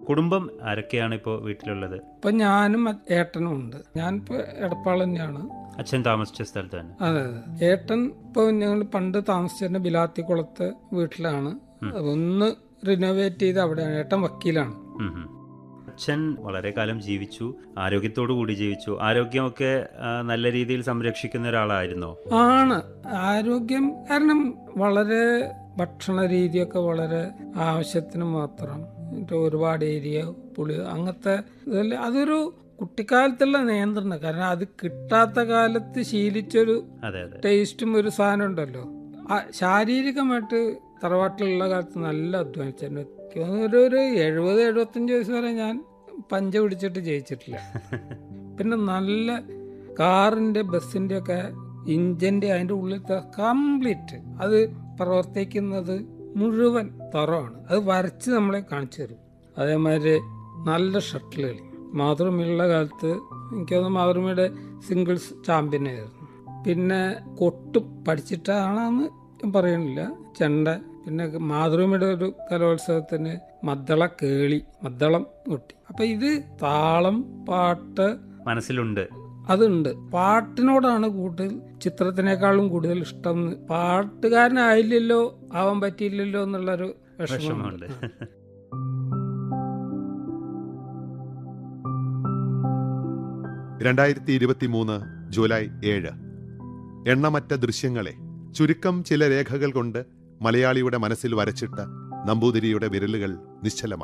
കുടുംബം ആരൊക്കെയാണ് ഇപ്പോൾ വീട്ടിലുള്ളത് ഇപ്പം ഞാനും അ- ഏട്ടനും ഉണ്ട് ഞാനിപ്പോൾ എടപ്പാൾ തന്നെയാണ് അച്ഛൻ താമസിച്ച സ്ഥലത്ത് തന്നെ അതെ അതെ ഏട്ടൻ ഇപ്പോൾ ഞങ്ങൾ പണ്ട് താമസിച്ചിരുന്ന ബിലാത്തിക്കുളത്തെ വീട്ടിലാണ് ഒന്ന് റിനോവേറ്റ് ചെയ്ത് അവിടെയാണ് ഏട്ടൻ വക്കീലാണ് ഉം ഉം. അച്ഛൻ വളരെ കാലം ജീവിച്ചു ആരോഗ്യത്തോടു കൂടി ജീവിച്ചു ആരോഗ്യമൊക്കെ ആ, നല്ല രീതിയിൽ സംരക്ഷിക്കുന്ന ഒരാളായിരുന്നോ ആണ് ആരോഗ്യം കാരണം വളരെ ഭക്ഷണ രീതിയൊക്കെ വളരെ ആവശ്യത്തിന് മാത്രം എന്നിട്ട് ഒരുപാട് ഏരിയ പുളി അങ്ങനത്തെ ഇതല്ല അതൊരു കുട്ടിക്കാലത്തുള്ള നിയന്ത്രണം കാരണം അത് കിട്ടാത്ത കാലത്ത് ശീലിച്ചൊരു അതെ അതെ ടേസ്റ്റും ഒരു സാധനം ഉണ്ടല്ലോ ആ ശാരീരികമായിട്ട് തറവാട്ടിലുള്ള കാലത്ത് നല്ല അധ്വാനിച്ചിട്ടുണ്ട് എനിക്ക് തോന്നുന്നു ഒരു ഒരു എഴുപത് എഴുപത്തഞ്ച് വയസ്സ് വരെ ഞാൻ പഞ്ച പിടിച്ചിട്ട് ജയിച്ചിട്ടില്ല പിന്നെ നല്ല കാറിന്റെ ബസ്സിന്റെ ഒക്കെ ഇഞ്ചിന്റെ അതിന്റെ ഉള്ളിലത്തെ കംപ്ലീറ്റ് അത് പ്രവർത്തിക്കുന്നത് മുഴുവൻ തറവാണ് അത് വരച്ച് നമ്മളെ കാണിച്ചു തരും അതേമാതിരി നല്ല ഷട്ടിൽ കളി മാതൃഭൂമിയുള്ള കാലത്ത് എനിക്ക് തോന്നുന്നു മാതൃഭൂമിയുടെ സിംഗിൾസ് ചാമ്പ്യനായിരുന്നു പിന്നെ കൊട്ടും പഠിച്ചിട്ടാണെന്ന് ഞാൻ പറയണില്ല ചെണ്ട പിന്നെ മാതൃഭൂമിയുടെ ഒരു കലോത്സവത്തിന് മദ്ദള കേളി മദ്ദളം കൊട്ടി അപ്പൊ ഇത് താളം പാട്ട് മനസ്സിലുണ്ട് അതുണ്ട് പാട്ടിനോടാണ് കൂടുതൽ ചിത്രത്തിനേക്കാളും കൂടുതൽ ഇഷ്ടം എന്ന് പാട്ടുകാരനായില്ലല്ലോ ആവാൻ പറ്റിയില്ലല്ലോ എന്നുള്ളൊരു വിഷമമുണ്ട് വിഷമമുണ്ട് രണ്ടായിരത്തി ഇരുപത്തി മൂന്ന് ജൂലൈ ഏഴ് എണ്ണമറ്റ ദൃശ്യങ്ങളെ ചുരുക്കം ചില രേഖകൾ കൊണ്ട് മലയാളിയുടെ മനസ്സിൽ വരച്ചിട്ട നമ്പൂതിരിയുടെ വിരലുകൾ നിശ്ചലമായി